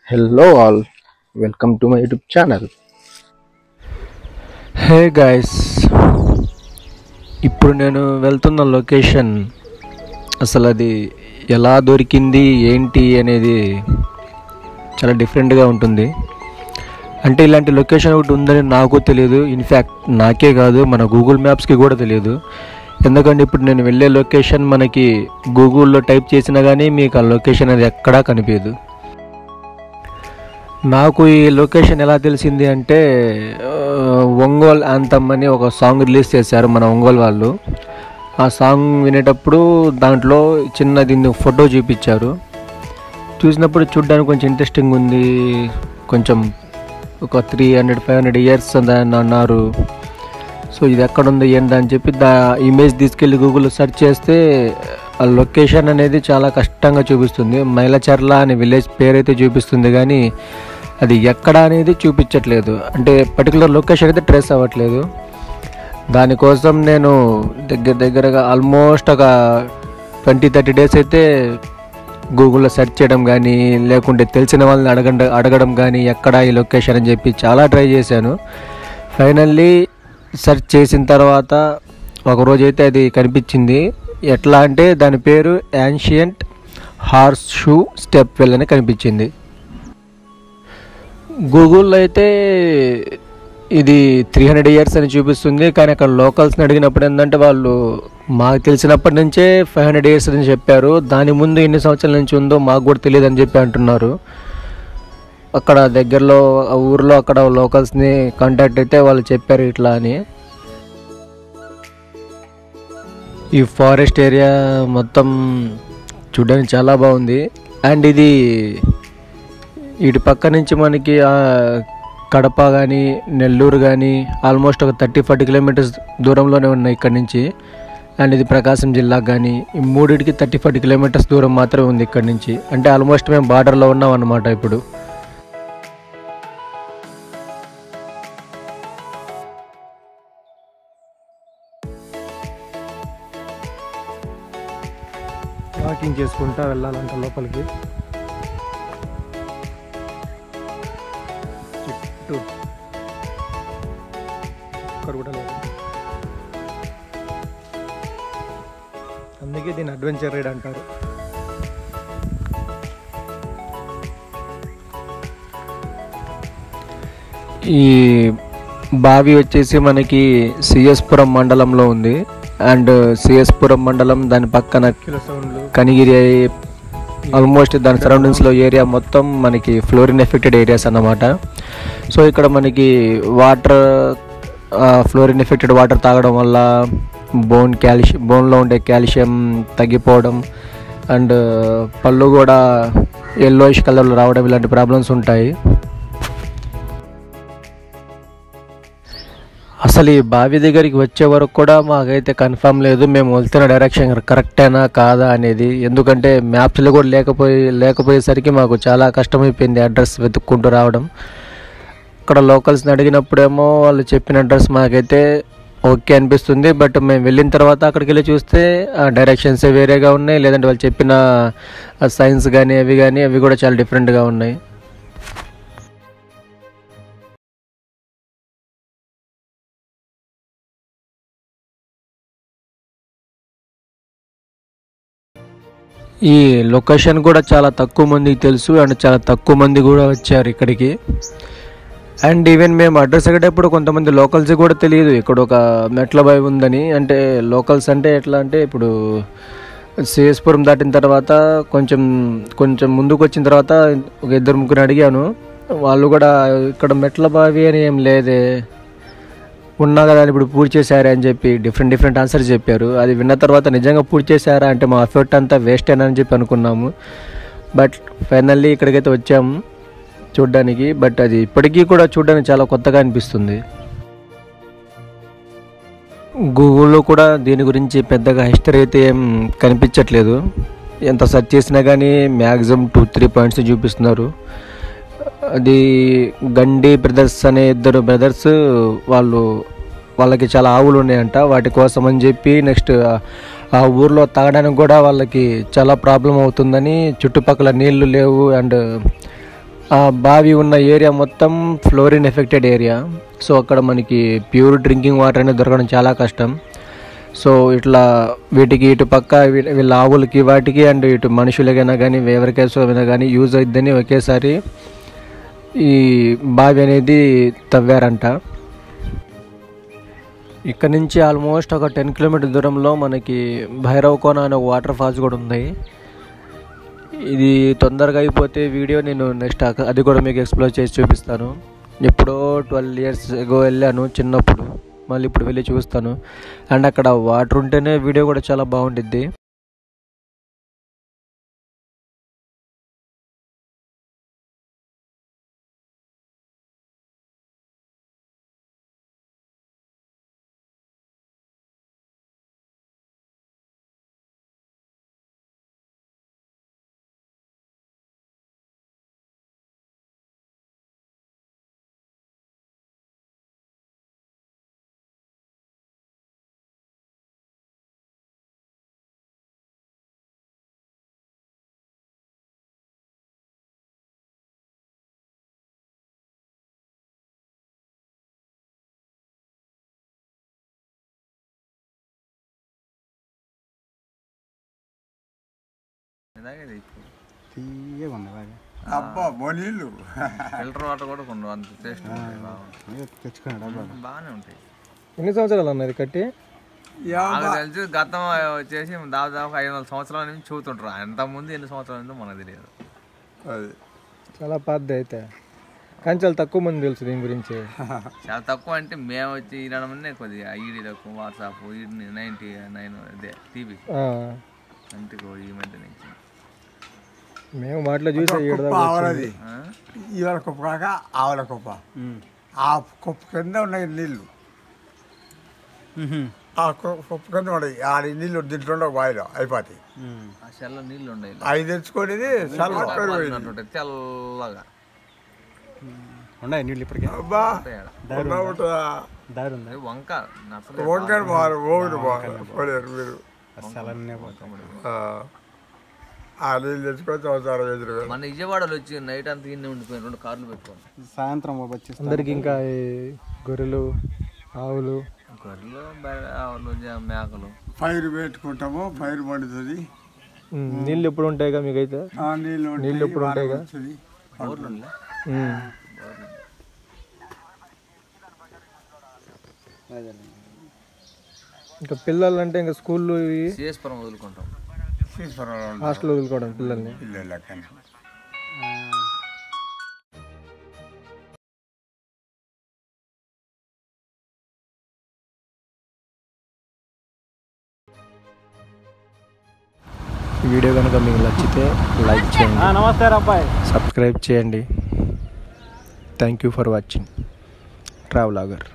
Hello, all. Welcome to my YouTube channel. Hey guys ఇప్పుడు నేను వెళ్తున్న లొకేషన్ అసలు అది ఎలా దొరికింది ఏంటి అనేది చాలా డిఫరెంట్గా ఉంటుంది అంటే ఇలాంటి లొకేషన్ ఒకటి ఉందని నాకు తెలియదు ఇన్ఫ్యాక్ట్ నాకే కాదు మన గూగుల్ మ్యాప్స్కి కూడా తెలియదు ఎందుకంటే ఇప్పుడు నేను వెళ్ళే లొకేషన్ మనకి గూగుల్లో టైప్ చేసినా కానీ మీకు ఆ లొకేషన్ అనేది ఎక్కడా కనిపించదు నాకు ఈ లొకేషన్ ఎలా తెలిసింది అంటే ఆ, ఒంగోల్ యాంతమ్ అని ఒక సాంగ్ రిలీజ్ చేశారు మన ఒంగోల్ వాళ్ళు ఆ సాంగ్ వినేటప్పుడు దాంట్లో చిన్న దీన్ని ఫోటో చూపించారు చూసినప్పుడు చూడడానికి కొంచెం ఇంట్రెస్టింగ్ ఉంది కొంచెం ఒక three hundred five hundred years అని అన్నారు సో ఇది ఎక్కడ ఉంది ఏంటి అని చెప్పి దా ఇమేజ్ తీసుకెళ్ళి గూగుల్లో సెర్చ్ చేస్తే ఆ లొకేషన్ అనేది చాలా కష్టంగా చూపిస్తుంది మైలచర్ల అనే విలేజ్ పేరైతే చూపిస్తుంది కానీ అది ఎక్కడ అనేది చూపించట్లేదు అంటే పర్టికులర్ లొకేషన్ అయితే ట్రేస్ అవ్వట్లేదు దానికోసం నేను దగ్గర దగ్గరగా ఆల్మోస్ట్ ఒక ట్వంటీ థర్టీ డేస్ అయితే గూగుల్లో సెర్చ్ చేయడం కానీ లేకుంటే తెలిసిన వాళ్ళని అడగడం అడగడం కానీ ఎక్కడ ఈ లొకేషన్ అని చెప్పి చాలా ట్రై చేశాను ఫైనల్లీ సెర్చ్ చేసిన తర్వాత ఒకరోజు అయితే అది కనిపించింది ఎట్లా అంటే దాని పేరు ancient horse shoe step well అని కనిపించింది గూగుల్లో అయితే ఇది త్రీ హండ్రెడ్ ఇయర్స్ అని చూపిస్తుంది కానీ అక్కడ లోకల్స్ని అడిగినప్పుడు ఏంటంటే వాళ్ళు మాకు తెలిసినప్పటి నుంచే ఫైవ్ హండ్రెడ్ ఇయర్స్ అని చెప్పారు దాని ముందు ఎన్ని సంవత్సరాల నుంచి ఉందో మాకు కూడా తెలియదు అని చెప్పి అంటున్నారు అక్కడ దగ్గరలో ఆ ఊర్లో అక్కడ లోకల్స్ని కాంటాక్ట్ అయితే వాళ్ళు చెప్పారు ఇట్లా అని ఈ ఫారెస్ట్ ఏరియా మొత్తం చూడడానికి చాలా బాగుంది అండ్ ఇది ఇటు పక్క నుంచి మనకి ఆ కడప కానీ నెల్లూరు కానీ ఆల్మోస్ట్ ఒక థర్టీ ఫార్టీ కిలోమీటర్స్ దూరంలోనే ఉన్నాయి ఇక్కడ నుంచి అండ్ ఇది ప్రకాశం జిల్లాకు కానీ ఈ మూడింటికి థర్టీ ఫార్టీ కిలోమీటర్స్ దూరం మాత్రమే ఉంది ఇక్కడ నుంచి అంటే ఆల్మోస్ట్ మేము బార్డర్లో ఉన్నాం అన్నమాట ఇప్పుడు వాకింగ్ చేసుకుంటా వెళ్ళాలంట లోపలికి చుట్టూ ఒక్కరు కూడా లేదు అందుకే దీన్ని అడ్వెంచర్ రైడ్ అంటారు ఈ బావి వచ్చేసి మనకి సిఎస్పురం మండలంలో ఉంది అండ్ సిఎస్పురం మండలం దాని పక్కన కనిగిరి ఆల్మోస్ట్ దాని సరౌండింగ్స్లో ఏరియా మొత్తం మనకి ఫ్లోరిన్ ఎఫెక్టెడ్ ఏరియాస్ అన్నమాట సో ఇక్కడ మనకి వాటర్ ఫ్లోరిన్ ఎఫెక్టెడ్ వాటర్ తాగడం వల్ల బోన్ కాల్షియం బోన్లో ఉండే కాల్షియం తగ్గిపోవడం అండ్ పళ్ళు కూడా ఎల్లోయిష్ కలర్లో రావడం ఇలాంటి ప్రాబ్లమ్స్ ఉంటాయి అసలు ఈ బావి దగ్గరికి వచ్చే వరకు కూడా మాకైతే కన్ఫర్మ్ లేదు మేము వెళ్తున్న డైరెక్షన్ కరెక్టేనా కాదా అనేది ఎందుకంటే మ్యాప్స్లో కూడా లేకపోయి లేకపోయేసరికి మాకు చాలా కష్టమైపోయింది అడ్రస్ వెతుక్కుంటూ రావడం ఇక్కడ లోకల్స్ని అడిగినప్పుడేమో వాళ్ళు చెప్పిన అడ్రస్ మాకైతే ఓకే అనిపిస్తుంది బట్ మేము వెళ్ళిన తర్వాత అక్కడికి వెళ్ళి చూస్తే ఆ డైరెక్షన్స్ వేరేగా ఉన్నాయి లేదంటే వాళ్ళు చెప్పిన సైన్స్ కానీ అవి కానీ అవి కూడా చాలా డిఫరెంట్గా ఉన్నాయి ఈ లొకేషన్ కూడా చాలా తక్కువ మందికి తెలుసు అండ్ చాలా తక్కువ మంది కూడా వచ్చారు ఇక్కడికి అండ్ ఈవెన్ మేము అడ్రస్ అడిగేటప్పుడు కొంతమంది లోకల్స్ కూడా తెలియదు ఇక్కడ ఒక మెట్ల బావి ఉందని అంటే లోకల్స్ అంటే ఎట్లా అంటే ఇప్పుడు సిఎస్పురం దాటిన తర్వాత కొంచెం కొంచెం ముందుకు వచ్చిన తర్వాత ఒక ఇద్దరు ముగ్గురు అడిగాను వాళ్ళు కూడా ఇక్కడ మెట్ల బావి అని ఏం లేదే ఉన్నా కదా అని ఇప్పుడు పూర్తి చేశారా అని చెప్పి డిఫరెంట్ డిఫరెంట్ ఆన్సర్స్ చెప్పారు అది విన్న తర్వాత నిజంగా పూర్తి చేశారా అంటే మా ఎఫర్ట్ అంతా వేస్ట్ అని చెప్పి అనుకున్నాము బట్ ఫైనల్లీ ఇక్కడికైతే వచ్చాము చూడ్డానికి బట్ అది ఇప్పటికీ కూడా చూడడానికి చాలా కొత్తగా అనిపిస్తుంది గూగుల్లో కూడా దీని గురించి పెద్దగా హిస్టరీ అయితే ఏం కనిపించట్లేదు ఎంత సెర్చ్ చేసినా కానీ మ్యాక్సిమం టూ త్రీ పాయింట్స్ చూపిస్తున్నారు అది గండి బ్రదర్స్ అనే ఇద్దరు బ్రదర్స్ వాళ్ళు వాళ్ళకి చాలా ఆవులు ఉన్నాయంట వాటి కోసం అని చెప్పి నెక్స్ట్ ఆ ఊర్లో తాగడానికి కూడా వాళ్ళకి చాలా ప్రాబ్లం అవుతుందని చుట్టుపక్కల నీళ్లు లేవు అండ్ ఆ బావి ఉన్న ఏరియా మొత్తం ఫ్లోరిన్ ఎఫెక్టెడ్ ఏరియా సో అక్కడ మనకి ప్యూర్ డ్రింకింగ్ వాటర్ అనేది దొరకడం చాలా కష్టం సో ఇట్లా వీటికి ఇటు పక్క వీ- వీళ్ళ ఆవులకి వాటికి అండ్ ఇటు మనుషులకైనా కానీ ఎవరికైనా కానీ యూజ్ అయిద్దని ఒకేసారి ఈ బావి అనేది తవ్వారంట ఇక్కడ నుంచి ఆల్మోస్ట్ ఒక టెన్ కిలోమీటర్ దూరంలో మనకి భైరవ్ కోన అనే ఒక వాటర్ ఫాల్స్ కూడా ఉంది ఇది తొందరగా అయిపోతే వీడియో నేను నెక్స్ట్ అది కూడా మీకు ఎక్స్ప్లోర్ చేసి చూపిస్తాను ఎప్పుడో ట్వెల్వ్ ఇయర్స్ ఎగో వెళ్ళాను చిన్నప్పుడు మళ్ళీ ఇప్పుడు వెళ్ళి చూస్తాను అండ్ అక్కడ వాటర్ ఉంటేనే వీడియో కూడా చాలా బాగుండిద్ది తీయగా ఉంది బాగా అబ్బా బొనీళ్ళు ఫిల్టర్ వాటర్ కూడా కొన్ని అంత టేస్ట్ ఉంటాయి బాగుంటాయి. ఏదో తెచ్చుకున్నాడు అబ్బా బాగానే ఉంటాయి ఎన్ని సంవత్సరాలు అన్నది కట్టి నాకు తెలిసి గతం వచ్చేసి దాదాపు ఐదు వందల సంవత్సరాల నుంచి చూతుంటారు అంత ముందు ఎన్ని సంవత్సరాల నుంచో మనకు తెలియదు అది చాలా పెద్ద అయితే కానీ చాలా తక్కువ మంది తెలుసు దీని గురించి చాలా తక్కువ అంటే మేము వచ్చి ఇరవై మంది కొద్దిగా ఈడీ తక్కువ వాట్సాప్ ఈడీ నైంటీ నైన్ అదే టీవీ ఆ, అంటే ఈ మధ్య నుంచి మేము వాటిలో చూసే కుప్ప ఆవలది ఆ? ఇవాళ కుప్ప కాక ఆవల కుప్ప ఆ కుప్ప కింద ఉన్నాయి నీళ్ళు ఆ కు- కుప్ప కింద ఉన్నాయి ఆ నీళ్ళు దీంట్లో ఉండవు బావిలో అయిపోతాయి ఆ సెల్లో నీళ్ళు ఉండాలి అవి తెచ్చుకునేది చల్ల ఉంటాయి తెల్లగా ఉన్నాయి నీళ్ళు ఇప్పటికే అబ్బా ఉంటాయి ఆడ. ఉందా ఉంటుందా దారి ఉందా అది వంక నర్సరీ వంకాయ మారు ఓగుడు పోలేరు మీరు అస్సలు అన్నీ పోతాం ఆ. ఆ నీళ్ళు తెచ్చుకొని సంవత్సరం ఎదురు వేలు. మన విజయవాడలో వచ్చి నైట్ అంతా ఇన్ని ఉండిపోయిన రెండు కార్లు పెట్టుకోండి సాయంత్రం వచ్చేస్తాం అందరికి ఇంకా ఈ గొర్రెలు ఆవులు గొర్రెలు బర్రె, ఆవులు జ- మేకలు పైరు పెట్టుకుంటాము పైరు పండుతుంది ఉమ్, నీళ్ళు ఎప్పుడు ఉంటాయిగా మీకైతే ఆ నీళ్ళు ఉంటాయి, నీళ్ళు ఎప్పుడు వాన ఉంటాయిగా? వస్తుంది. ఊర్లు ఉండే. ఉమ్. ఇంకా పిల్లలు అంటే ఇంకా స్కూల్లో ఇవి సిఎస్పురం వదులుకుంటాం తీసుకురావాలి ఉంటాం. హాస్టల్ వదులుకోవడం పిల్లల్ని ఇల్లు లెక్కన ఈ వీడియో కనుక మీకు నచ్చితే లైక్ చేయండి నమస్తే అబ్బాయి సబ్స్క్రైబ్ చేయండి థ్యాంక్ యూ ఫర్ వాచింగ్ ట్రావెలాగర్